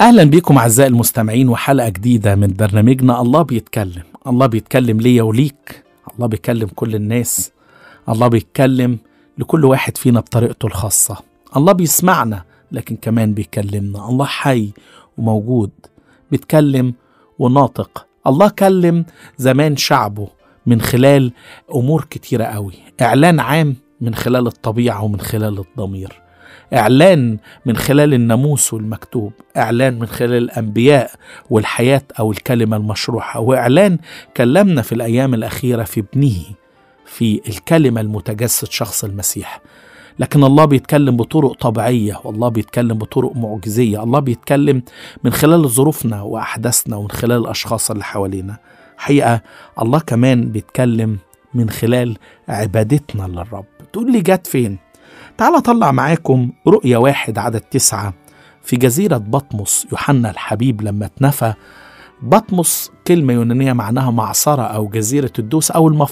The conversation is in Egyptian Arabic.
اهلا بكم اعزائي المستمعين وحلقه جديده من برنامجنا الله بيتكلم الله بيتكلم ليا وليك الله بيكلم كل الناس الله بيتكلم لكل واحد فينا بطريقته الخاصه الله بيسمعنا لكن كمان بيكلمنا الله حي وموجود بيتكلم وناطق الله كلم زمان شعبه من خلال امور كتيره قوي اعلان عام من خلال الطبيعه ومن خلال الضمير اعلان من خلال الناموس والمكتوب اعلان من خلال الانبياء والحياه او الكلمه المشروحه واعلان كلمنا في الايام الاخيره في ابنه في الكلمه المتجسد شخص المسيح لكن الله بيتكلم بطرق طبيعيه والله بيتكلم بطرق معجزيه الله بيتكلم من خلال ظروفنا واحداثنا ومن خلال الاشخاص اللي حوالينا حقيقه الله كمان بيتكلم من خلال عبادتنا للرب تقول لي جت فين تعال أطلع معاكم رؤية واحد عدد تسعة في جزيرة بطمس يوحنا الحبيب لما اتنفى بطمس كلمة يونانية معناها معصرة أو جزيرة الدوس أو المفروض